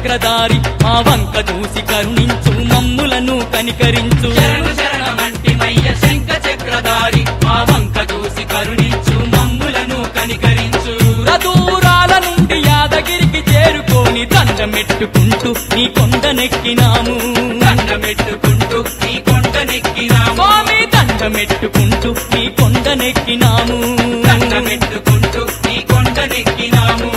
చక్రధారి మా వంక చూసి కరుణించు మమ్ములను కనికరించు శరణు శరణమంటిమయ్య శంఖ చక్రధారి మా వంక చూసి కరుణించు మమ్ములను కనికరించు దూర దూరాల నుండి యాదగిరికి చేరుకొని దండమెట్టుకుంటూ నీ కొండనెక్కినాము దండమెట్టుకుంటూ నీ కొండనెక్కినాము స్వామి దండమెట్టుకుంటూ నీ కొండనెక్కినాము దండమెట్టుకుంటూ నీ కొండనెక్కినాము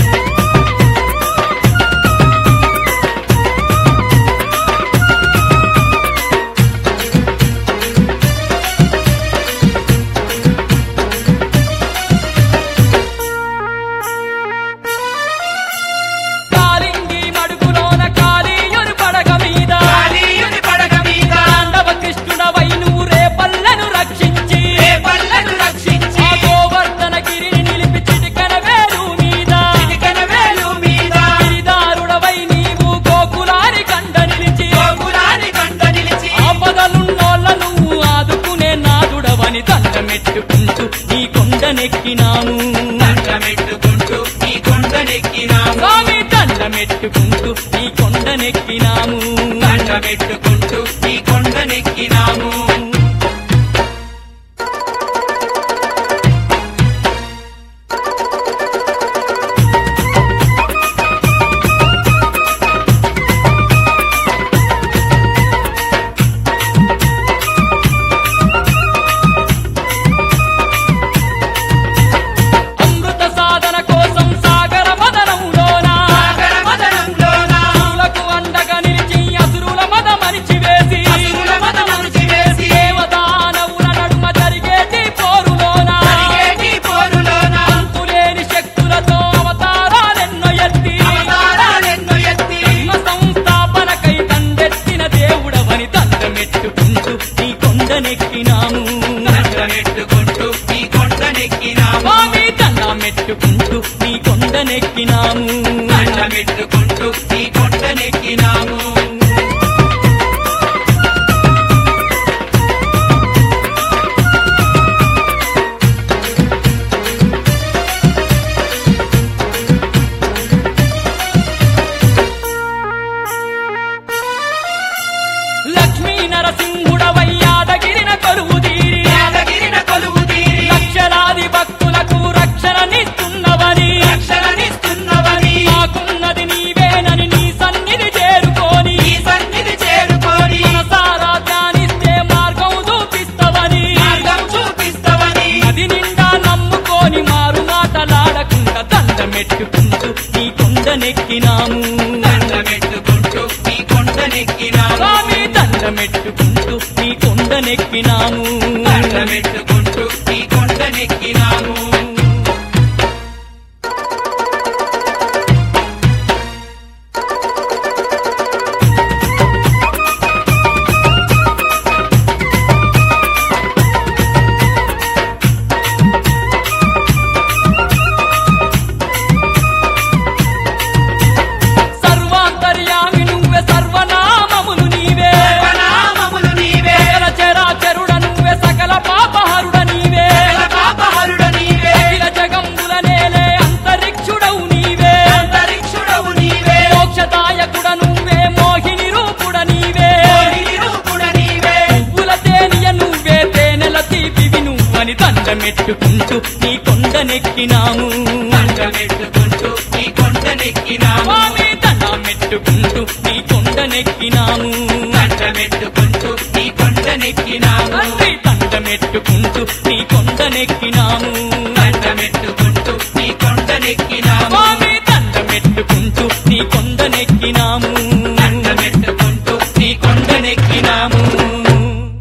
కాలింగి మడుగులోన కాళీయుని పడగ మీద కాళీయుని పడగ మీద తాండవ కృష్ణుడవై నువ్వు రేపల్లెను రక్షించి ఏ పళ్ళను రక్షించి ఆ గోవర్ధన గిరిని నిలిపి చిటికన వేలు మీద చిటికెన వేలు మీద గిరిదారుడవై నీవు గోకులారి కండ నిలిచి గోకులాని కంట నిలిచి ఆపదలున్నోళ్ళ నువ్వు ఆదుకునే నాదుడవని దండమెట్టుకుంటూ నీ కొండనెక్కినాము దండమెట్టుకుంటూ నీ కొండనెక్కినాము స్వామి దండమెట్టుకుంటూ నీ కొండనెక్కినాము దండమెట్టుకుంటూ నీ కొండనెక్కినాము అమృత సాధన కోసం సాగర మదనంలోన సాగర మదనంలోన అసురులకు అండగా నిలిచి అసురుల మద మరిచివేసి అసురుల మదమరిచివేసి దేవదానవుల నడుమ జరిగేటి పోరులోన జరిగేటి పోరులోన అంతులేని శక్తులతో అవతారాలెన్నో ఎత్తి అవతారాలెన్నో ఎత్తి ధర్మ సంస్థాపనకై తండెత్తిన దేవుడవని దండమెట్టుకుంటూ నీ కొండనెక్కినాము దండమెట్టుకుంటూ నీ కొండనెక్కినాము స్వామి దండమెట్టుకుంటూ నీ కొండనెక్కినాము దండమెట్టుకుంటూ నీ కొండనెక్కినాము లక్ష్మీ నరసింహుడవై యాదగిరిన కొలువు తీరి యాదగిరిన కొలువు తీరి లక్షలాది భక్తులకు రక్షణనిస్తున్నవని రక్షణనిస్తున్నవని మాకున్నది నీవేనని నీ సన్నిధి చేరుకోని ఈ సన్నిధి చేరుకొని మనసారా ధ్యానిస్తే మార్గం చూపిస్తవని మార్గం చూపిస్తవని నది నిండా నమ్ముకోని మారు మాటలాడకుండా దండమెట్టుకుంటూ నీ కొండనెక్కినాము దండమెట్టుకుంటూ నీ కొండనెక్కినాము స్వామి దండమెట్టుకుంటూ నీ కొండనెక్కినాము దండమెట్టుకుంటూ నీ కొండనెక్కినాము సర్వాంతర్యామి నువ్వే సర్వనామములు నీవే సర్వనామములు నీవే సకల చరాచరుడ నువ్వే సకల పాపహరుడ నీవే సకల పాపహరుడ నీవే అఖిల జగంబుల నేలే అంతరిక్షుడవు నీవే అంతరిక్షుడవు నీవే మోక్షదాయకుడ నువ్వే మోహిని రూపుడ నీవే మోహిని రూపుడ నీవే పువ్వుల తేనియ నువ్వే తేనెల తీపివి నువ్వని దండమెట్టుకుంటూ నీ కొండనెక్కినాము దండమెట్టుకుంటూ నీ కొండనెక్కినాము స్వామి దండమెట్టుకుంటూ నీ కొండనెక్కినాము దండమెట్టుకుంటూ నీ కొండనెక్కినాము తండ్రి దండమెట్టుకుంటూ నీ కొండనెక్కినాము దండమెట్టుకుంటూ నీ కొండనెక్కినాము స్వామి దండమెట్టుకుంటూ